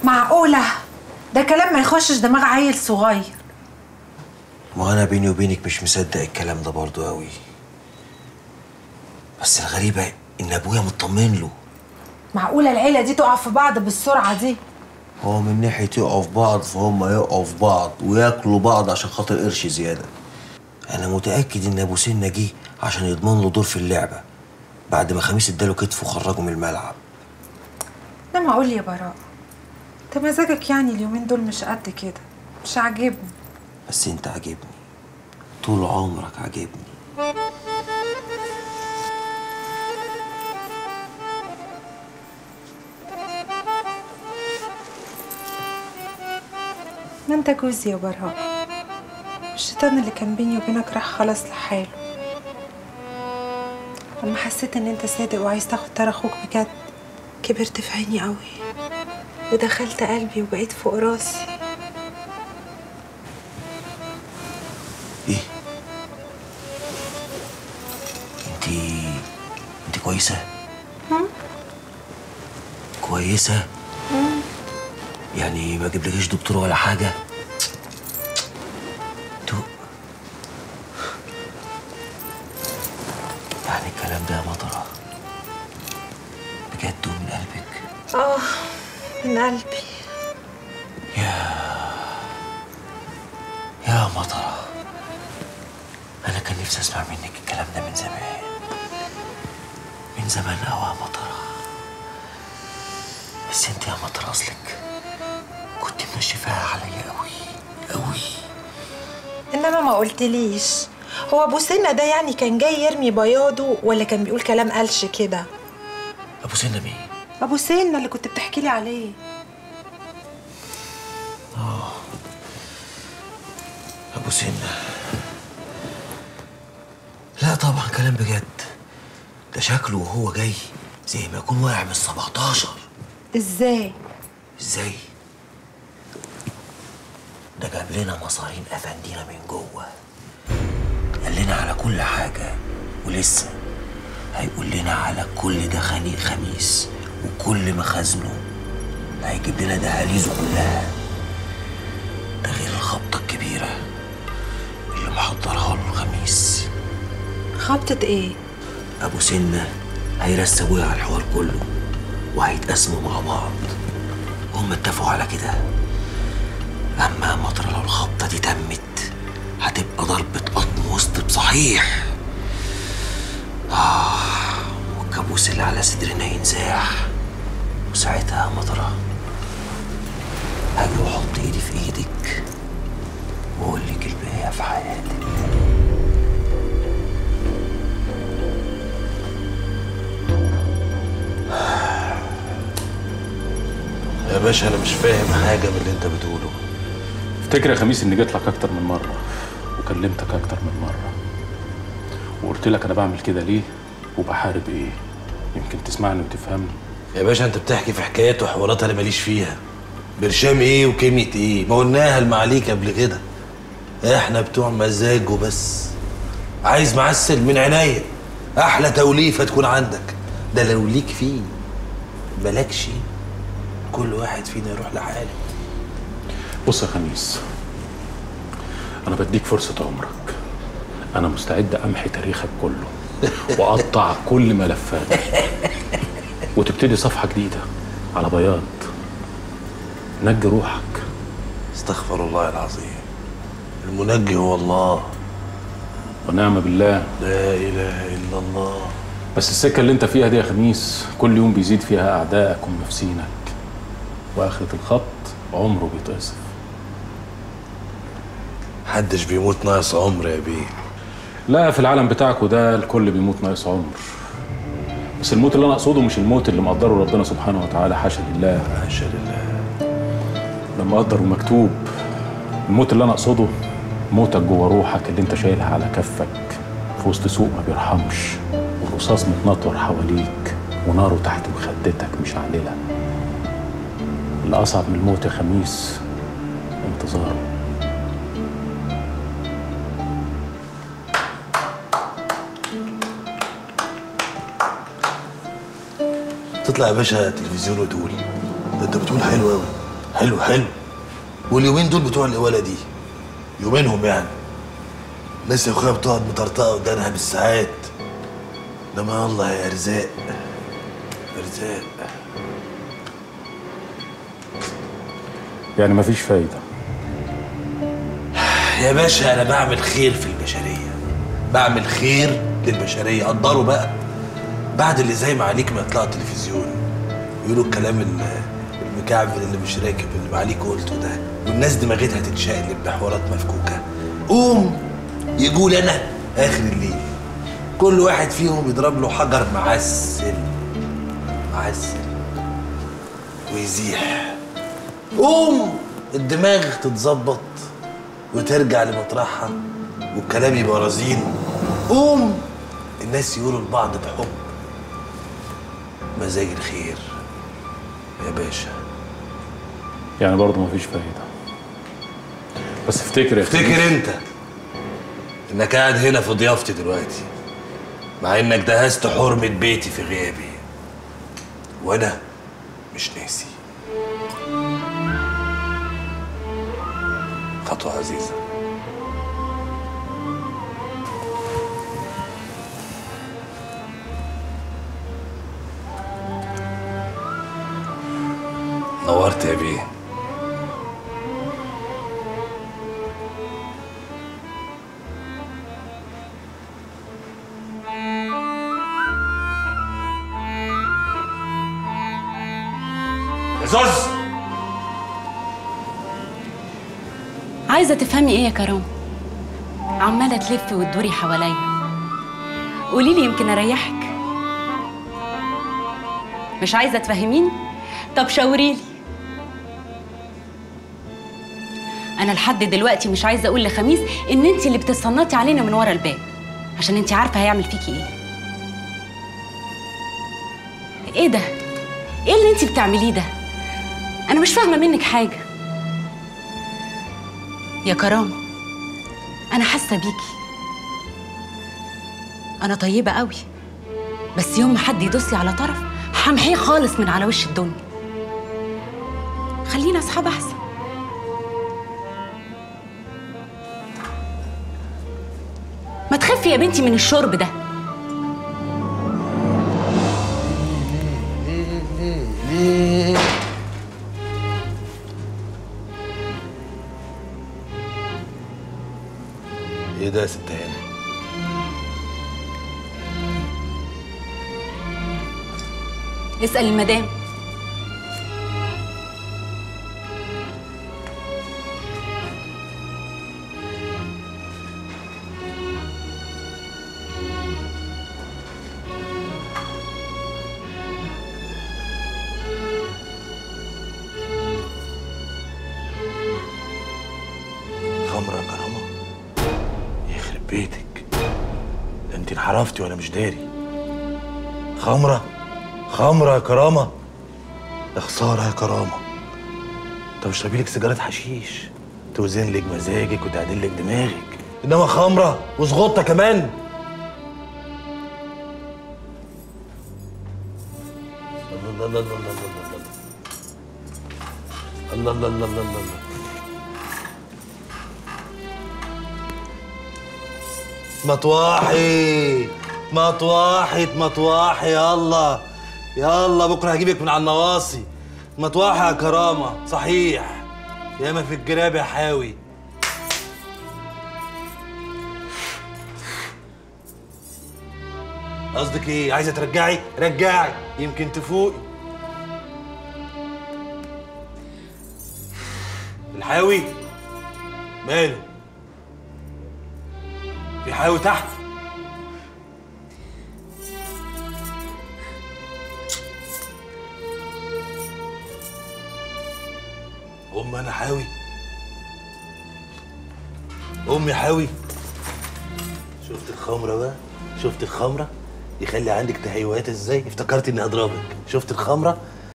معقولة ده كلام ما يخشش دماغ عيل صغير ما انا بيني وبينك مش مصدق الكلام ده برضو قوي بس الغريبه ان ابويا مطمن له معقولة العيلة دي تقع في بعض بالسرعة دي هو من ناحيه يقعوا في بعض فهم يقعوا في بعض وياكلوا بعض عشان خاطر قرش زياده انا متاكد ان ابو سنه جه عشان يضمن له دور في اللعبه بعد ما خميس اداله كتفه وخرجه من الملعب انما قول لي يا براء انت مزاجك يعني اليومين دول مش قد كده مش عاجبني بس انت عاجبني طول عمرك عاجبني ما انت جوزي يا براء الشيطان اللي كان بيني وبينك راح خلاص لحاله لما حسيت ان انت صادق وعايز تاخد ترى اخوك بجد كبرت في عيني قوي ودخلت قلبي وبقيت فوق راسي ايه انت انت كويسه كويسه يعني ما جبلكيش دكتور ولا حاجه تو يعني الكلام ده يا مطره بجد ومن قلبك اه من قلبي يا مطره انا كان نفسي اسمع منك الكلام ده من زمان من زمان قوي يا مطره بس انت يا مطره اصلك كنت منشفاها عليا قوي قوي انما ما قلتليش هو ابو سنه ده يعني كان جاي يرمي بياضه ولا كان بيقول كلام قلش كده ابو سنه مين ابو سنه اللي كنت بتحكي لي عليه ابو سنه لا طبعا كلام بجد ده شكله وهو جاي زي ما يكون واقع من 17 ازاي ازاي ده جاب لنا مصارين افندينا من جوه قال لنا على كل حاجه ولسه هيقول لنا على كل ده خنيق خميس وكل مخازنه هيجيب لنا دهاليزه كلها ده غير الخبطه الكبيره اللي محضرها له الخميس خبطة ايه ابو سنه هيرسى ابويا على الحوار كله وهيتقسموا مع بعض وهم اتفقوا على كده اما يا مطر لو الخبطه دي تمت هتبقى ضربه قطم وسط بصحيح اه والكابوس اللي على صدرنا ينزاح وساعتها يا مطره هاجي واحط ايدي في ايدك واقول لك الباقيه في حياتك يا باشا انا مش فاهم حاجه من اللي انت بتقوله افتكر يا خميس اني جيت لك اكتر من مره وكلمتك اكتر من مره وقلت لك انا بعمل كده ليه وبحارب ايه يمكن تسمعني وتفهمني يا باشا انت بتحكي في حكايات وحوارات انا ماليش فيها برشام ايه وكلمه ايه ما قلناها المعاليك قبل كده احنا بتوع مزاج وبس عايز معسل من عينيا احلى توليفه تكون عندك ده لو ليك فيه مالكش كل واحد فينا يروح لحاله بص يا خميس انا بديك فرصه عمرك انا مستعد امحي تاريخك كله واقطع كل ملفاتك وتبتدي صفحه جديده على بياض نجي روحك استغفر الله العظيم المنجي هو الله ونعم بالله لا اله الا الله بس السكه اللي انت فيها دي يا خميس كل يوم بيزيد فيها اعدائك ومنافسينك واخره الخط عمره بيتقصف محدش بيموت ناقص عمر يا بيه لا في العالم بتاعكوا ده الكل بيموت ناقص عمر بس الموت اللي انا اقصده مش الموت اللي مقدره ربنا سبحانه وتعالى حاشا لله حاشا لله لما قدر ومكتوب الموت اللي انا اقصده موتك جوه روحك اللي انت شايلها على كفك في وسط سوق ما بيرحمش والرصاص متنطور حواليك وناره تحت مخدتك مشعلله اللي اصعب من الموت يا خميس انتظاره تطلع يا باشا تلفزيون وتقول ده انت بتقول حلو قوي حلو حلو واليومين دول بتوع القواله دي يومينهم يعني ناس يا اخويا بتقعد مطرطقه ودانها بالساعات انما الله يا ارزاق ارزاق يعني مفيش فايده يا باشا انا بعمل خير في البشريه بعمل خير للبشريه قدروا بقى بعد اللي زي ما عليك ما يطلع التلفزيون يقولوا الكلام ال- المكعبل اللي مش راكب اللي معاليك قلته ده والناس دماغتها تتشقلب بحوارات مفكوكه قوم يقول انا اخر الليل كل واحد فيهم يضرب له حجر معسل معسل ويزيح قوم الدماغ تتظبط وترجع لمطرحها والكلام يبقى رزين قوم الناس يقولوا لبعض بحب مزاج الخير يا باشا يعني برضه مفيش فايده بس افتكر يا أخي، افتكر انت انك قاعد هنا في ضيافتي دلوقتي مع انك دهست حرمة بيتي في غيابي وانا مش ناسي خطوة عزيزة نورت يا بيه يا زوز عايزة تفهمي ايه يا كرام عمالة تلف وتدوري حواليا قولي لي يمكن اريحك مش عايزة تفهميني طب شاوريلي انا لحد دلوقتي مش عايزة اقول لخميس ان انت اللي بتستنطي علينا من ورا الباب عشان انت عارفة هيعمل فيكي ايه ايه ده ايه اللي انت بتعمليه ده انا مش فاهمة منك حاجة يا كرامة أنا حاسة بيكي أنا طيبة قوي بس يوم ما حد يدوس لي على طرف همحيه خالص من على وش الدنيا خلينا أصحاب أحسن ما تخفي يا بنتي من الشرب ده ايه ده يا ست هاني اسأل المدام خمرة يا كرامة يخرب بيتك ده انت انحرفتي وانا مش داري خمرة خمرة يا كرامة يا خسارة يا كرامة طب اشربي لك سيجارة حشيش توزن لك مزاجك وتعدل لك دماغك انما خمرة وزغطة كمان الله الله الله الله الله الله الله الله الله الله الله الله مطواحي مطواحي مطواحي يلا يلا بكره هجيبك من على النواصي مطواحي يا كرامه صحيح ياما في الجراب يا حاوي قصدك ايه عايزه ترجعي رجعي يمكن تفوقي الحاوي ماله في حاوي تحت أم أنا حاوي أمي حاوي شفت الخمرة بقى شفت الخمرة يخلي عندك تهيؤات ازاي افتكرت اني هضربك شفت الخمرة